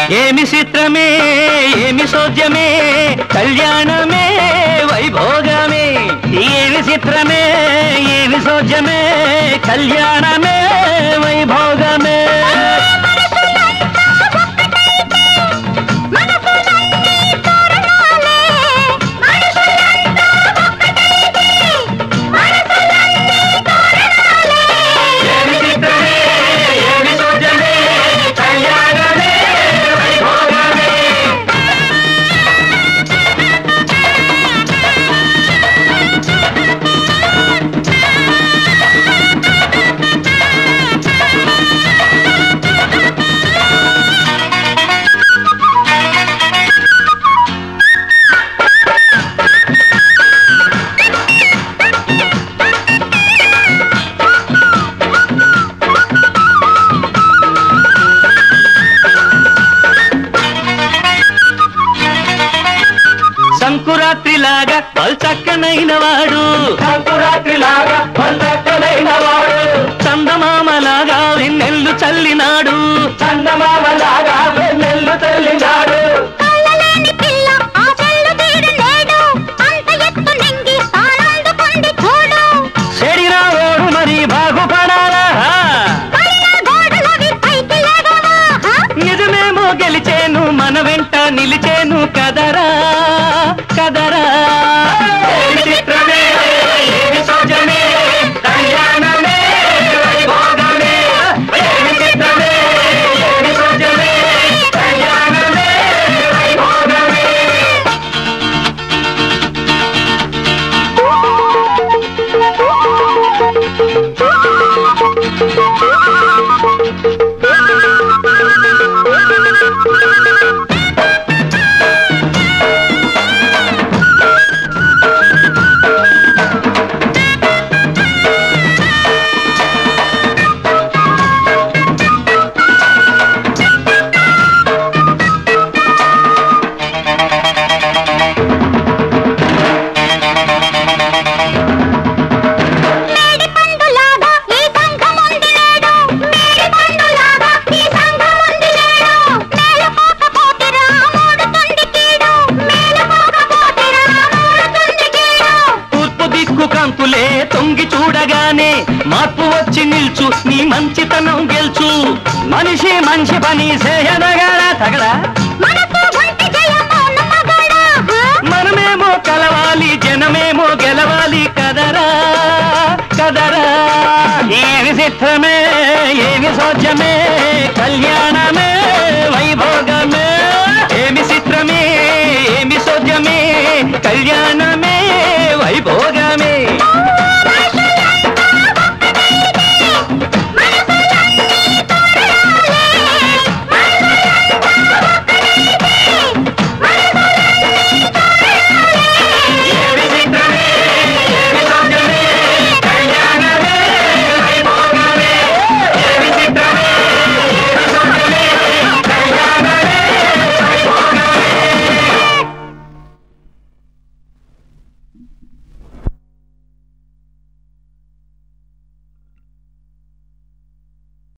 ఏమి చిత్రమే ఏమి సోద్యమే కళ్యాణమే వైభోగమే ఏమి చిత్రమే ఏమి సోద్యమే కళ్యాణమే వైభోగమే ఏమి చిత్రమే ఏమి సోద్యమే కళ్యాణమే వైభోగమే సంకురాత్రి లాగా చక్కనైన వాడు సంకురాత్రి లాగా చక్కనైన వాడు చందమామలాగా వెన్నెల్లు చల్లినాడు చందమామలాగా వెన్నెల్లు చల్లినాడు కళ్ళలేని పిల్ల ఆ చెల్లు తీరు నేడు అంత ఎత్తు నింగి తానందుకుంది చూడు చెడిన ఓడు మరి బాగుపడాలా పడిన గోడలవి పైకి లేవవా నిజమేమో గెలిచేను మన వెంట నిలిచేను కదరా కదరా ఏమి చిత్రమే, ఏమి సౌజన్యమే, కళ్యాణమే, వైభోగమే. ఏమి చిత్రమే, ఏమి సౌజన్యమే, కళ్యాణమే, వైభోగమే. మేడి పండులాగా ఈ సంఘముంది నేడు మేడి పండులాగా ఈ సంఘముంది నేడు మేలుకోకపోతే రాముడుతుంది కీడు మేలుకోకపోతే రాముడుతుంది కీడు తూర్పు దిక్కు కంతులే తొంగి చూడగానే మార్పు వచ్చి నిల్చు నీ మంచితనం గెల్చు మనిషి మంచి పని చేయదగడా తగడా మనకు ఒంటి జయము నమ్మగడా మనమేమో కలవాలి జనమేమో గెలవాలి కదరా కదరా ఏమి చిత్రమే ఏమి సోజ్యమే కళ్యాణమే